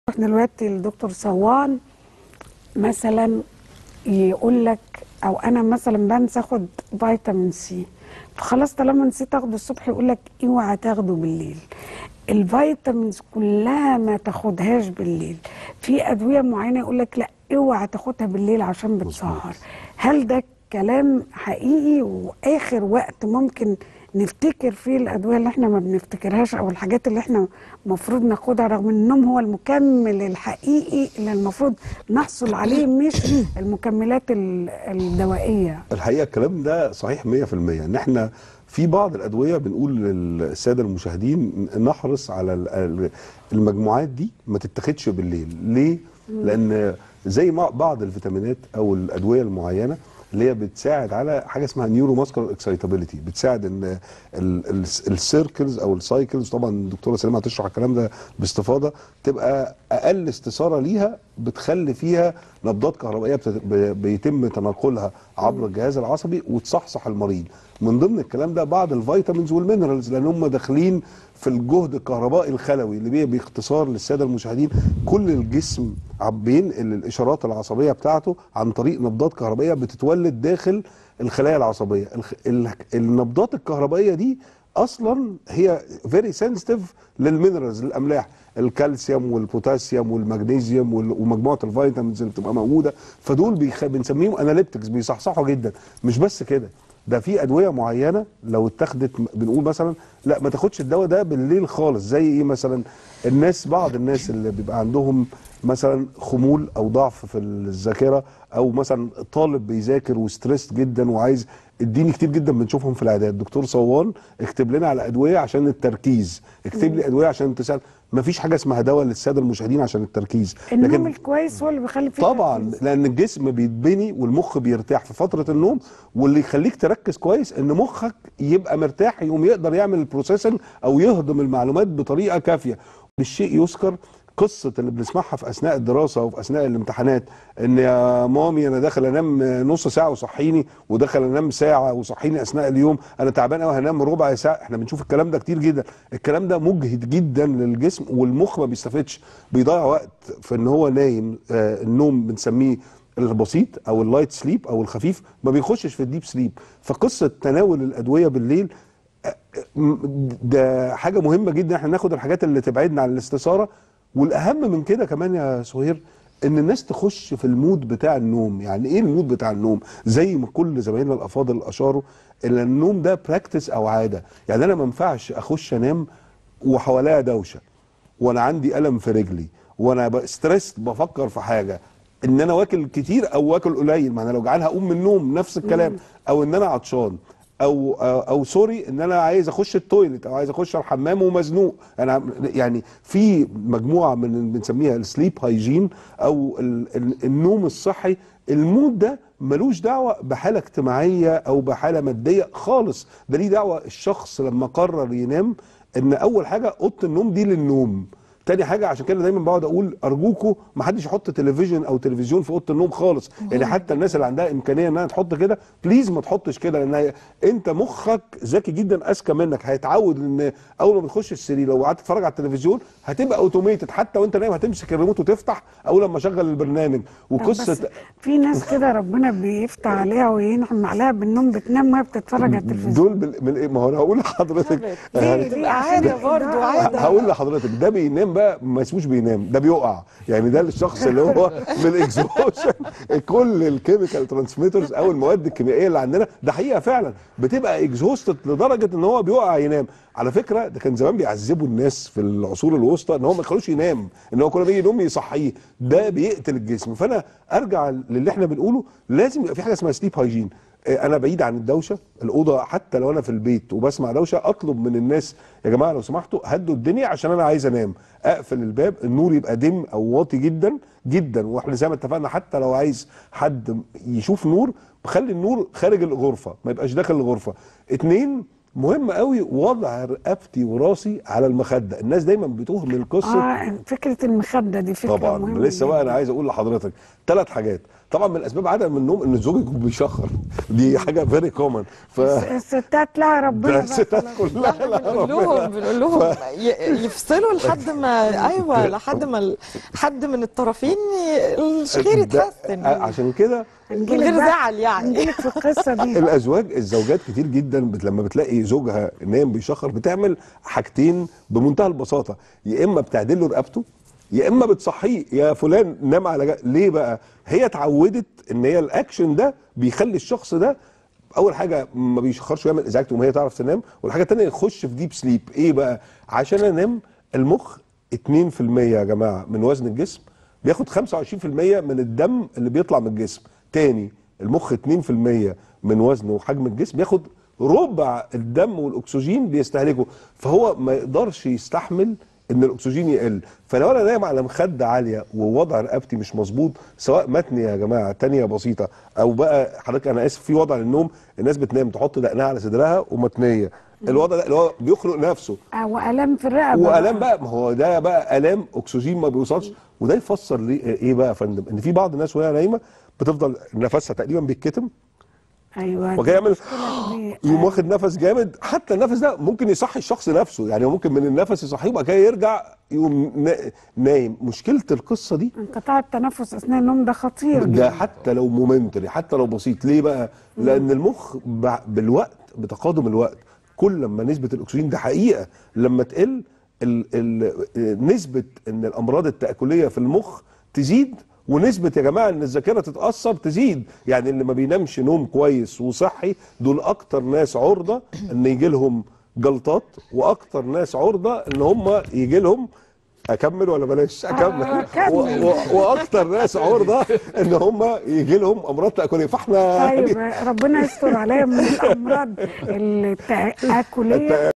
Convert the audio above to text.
احنا دلوقتي الدكتور صوان مثلا يقول لك او انا مثلا بنسى اخد فيتامين سي فخلاص طالما نسيت اخده الصبح يقول لك اوعى تاخده بالليل الفيتامينز كلها ما تاخدهاش بالليل في ادويه معينه يقول لك لا اوعى تاخدها بالليل عشان بتسهر هل ده كلام حقيقي واخر وقت ممكن نفتكر فيه الادويه اللي احنا ما بنفتكرهاش او الحاجات اللي احنا المفروض ناخدها رغم ان النوم هو المكمل الحقيقي اللي المفروض نحصل عليه مش المكملات ال- الدوائيه الحقيقه الكلام ده صحيح 100% ان احنا في بعض الادويه بنقول للساده المشاهدين نحرص على ال- ال- المجموعات دي ما تتاخدش بالليل ليه لان زي ما بعض الفيتامينات او الادويه المعينه اللي هي بتساعد على حاجه اسمها نيورو ماسكولار اكسايتابيليتي بتساعد ان السيركلز او السايكلز طبعا الدكتوره سليمه هتشرح الكلام ده باستفاضه تبقى اقل استثاره ليها بتخلي فيها نبضات كهربائيه بتت- ب- بيتم تناقلها عبر الجهاز العصبي وتصحصح المريض من ضمن الكلام ده بعض الفيتامينز والمينرالز لان هم داخلين في الجهد الكهربائي الخلوي اللي بيه باختصار للساده المشاهدين كل الجسم عم بينقل الاشارات العصبيه بتاعته عن طريق نبضات كهربائيه بتتولد داخل الخلايا العصبيه الخ... ال... النبضات الكهربائيه دي اصلا هي فيري سنسيتيف للمينرالز الاملاح الكالسيوم والبوتاسيوم والمغنيسيوم وال- ومجموعه الفيتامينز اللي بتبقى موجوده فدول بيخ... بنسميهم اناليبتكس بيصحصحوا جدا مش بس كده ده في ادويه معينه لو اتاخدت م- بنقول مثلا لا ما تاخدش الدواء ده بالليل خالص زي ايه مثلا الناس بعض الناس اللي بيبقى عندهم مثلا خمول او ضعف في الذاكره او مثلا طالب بيذاكر وستريس جدا وعايز اديني كتير جدا بنشوفهم في العيادات دكتور صوان اكتب لنا على ادويه عشان التركيز اكتب لي ادويه عشان تساعد ما فيش حاجه اسمها دواء للساده المشاهدين عشان التركيز النوم الكويس هو اللي بيخلي فيه طبعا تركيز. لان الجسم بيتبني والمخ بيرتاح في فتره النوم واللي يخليك تركز كويس ان مخك يبقى مرتاح يقوم يقدر يعمل البروسيسنج او يهضم المعلومات بطريقه كافيه الشيء يذكر قصه اللي بنسمعها في اثناء الدراسه وفي اثناء الامتحانات ان يا مامي انا داخل انام نص ساعه وصحيني وداخل انام ساعه وصحيني اثناء اليوم انا تعبان قوي هنام ربع ساعه احنا بنشوف الكلام ده كتير جدا الكلام ده مجهد جدا للجسم والمخ ما بيستفدش بيضيع وقت في ان هو نايم آه النوم بنسميه البسيط او اللايت سليب او الخفيف ما بيخشش في الديب سليب فقصه تناول الادويه بالليل م- ده حاجه مهمه جدا احنا ناخد الحاجات اللي تبعدنا عن الاستثاره والاهم من كده كمان يا سهير ان الناس تخش في المود بتاع النوم يعني ايه المود بتاع النوم زي ما كل زمايلنا الافاضل اشاروا ان النوم ده براكتس او عاده يعني انا ما ينفعش اخش انام وحواليا دوشه وانا عندي الم في رجلي وانا ستريس بفكر في حاجه ان انا واكل كتير او واكل قليل ما انا لو جعان هقوم من النوم نفس الكلام او ان انا عطشان او او, أو سوري ان انا عايز اخش التويلت او عايز اخش الحمام ومزنوق انا يعني في مجموعه من اللي بنسميها السليب هايجين او ال ال النوم الصحي المود ده ملوش دعوه بحاله اجتماعيه او بحاله ماديه خالص ده ليه دعوه الشخص لما قرر ينام ان اول حاجه اوضه النوم دي للنوم تاني حاجه عشان كده دايما بقعد اقول ارجوكوا ما حدش يحط تلفزيون او تلفزيون في اوضه النوم خالص يعني حتى الناس اللي عندها امكانيه انها تحط كده بليز ما تحطش كده لان هي- انت مخك ذكي جدا اذكى منك هيتعود ان اول ما بتخش السرير لو قعدت تتفرج على التلفزيون هتبقى اوتوميتد حتى وانت نايم هتمسك الريموت وتفتح اول لما اشغل البرنامج بس وقصه في ناس كده ربنا بيفتح عليها وينعم عليها بالنوم بتنام وهي بتتفرج على التلفزيون دول بال... من... ما هو انا هقول لحضرتك ليه؟ تبقى ليه؟ عادة عشان برضو، ده- عادة. هقول لحضرتك ده بينام بقى ما اسموش بينام ده بيقع يعني ده الشخص اللي هو بالاكزوشن كل الكيميكال ترانسميترز او المواد الكيميائيه اللي عندنا ده حقيقه فعلا بتبقى اكزوستد لدرجه ان هو بيقع ينام على فكره ده كان زمان بيعذبوا الناس في العصور الوسطى ان هو ما يخلوش ينام ان هو كل ما يجي ينوم يصحيه ده بيقتل الجسم فانا ارجع للي احنا بنقوله لازم يبقى في حاجه اسمها سليب هايجين انا بعيد عن الدوشه الاوضه حتى لو انا في البيت وبسمع دوشه اطلب من الناس يا جماعه لو سمحتوا هدوا الدنيا عشان انا عايز انام اقفل الباب النور يبقى دم او واطي جدا جدا واحنا زي ما اتفقنا حتى لو عايز حد يشوف نور بخلي النور خارج الغرفه ما يبقاش داخل الغرفه اتنين مهم قوي وضع رقبتي وراسي على المخده الناس دايما بتهمل قصه اه فكره المخده دي فكره طبعا مهمه لسه بقى جداً. انا عايز اقول لحضرتك ثلاث حاجات طبعا من اسباب عدم النوم ان الزوج يكون بيشخر دي حاجه فيري كومن ف الستات لها ربنا ده بقى الستات خلاص. كلها لا بنقول لهم بنقول لهم ي- يفصلوا لحد ما ايوه لحد ما ال- حد من الطرفين ي- الشخير ده- يتحسن عشان كده من هنجيلك غير بقى- زعل يعني هنجيلك في القصه دي الازواج الزوجات كتير جدا بت لما بتلاقي زوجها نايم بيشخر بتعمل حاجتين بمنتهى البساطه يا اما بتعدل له رقبته يا اما بتصحيه يا فلان نام على جنب ليه بقى هي اتعودت ان هي الاكشن ده بيخلي الشخص ده اول حاجه ما بيشخرش ويعمل ازعاج تقوم هي تعرف تنام والحاجه الثانيه يخش في ديب سليب ايه بقى عشان انام المخ 2% يا جماعه من وزن الجسم بياخد 25% من الدم اللي بيطلع من الجسم تاني المخ 2% من وزنه وحجم الجسم بياخد ربع الدم والاكسجين بيستهلكه فهو ما يقدرش يستحمل ان الاكسجين يقل فلو انا نايم على مخده عاليه ووضع رقبتي مش مظبوط سواء متني يا جماعه تانية بسيطه او بقى حضرتك انا اسف في وضع للنوم الناس بتنام تحط دقنها على صدرها ومتنيه الوضع ده اللي هو بيخنق نفسه او الام في الرقبه والام بقى ما هو ده بقى الام اكسجين ما بيوصلش وده يفسر ليه ايه بقى يا فندم ان في بعض الناس وهي نايمه بتفضل نفسها تقريبا بيتكتم ايوه وجاي يعمل المشكلة دي. يقوم واخد نفس جامد حتى النفس ده ممكن يصحي الشخص نفسه يعني هو ممكن من النفس يصحيه وبعد كده يرجع يقوم نا- نايم مشكله القصه دي انقطاع التنفس اثناء النوم ده خطير ده حتى لو مومنتري حتى لو بسيط ليه بقى لان المخ بع- بالوقت بتقادم الوقت كل ما نسبه الاكسجين ده حقيقه لما تقل ال ال نسبه ان الامراض التاكليه في المخ تزيد ونسبة يا جماعة ان الذاكرة تتأثر تزيد يعني اللي ما بينامش نوم كويس وصحي دول اكتر ناس عرضة ان يجي لهم جلطات واكتر ناس عرضة ان هم يجي لهم اكمل ولا بلاش اكمل آه، كمل. و- و- واكتر ناس عرضه ان هم يجي لهم امراض تاكليه فاحنا طيب ربنا يستر عليا من الامراض التاكليه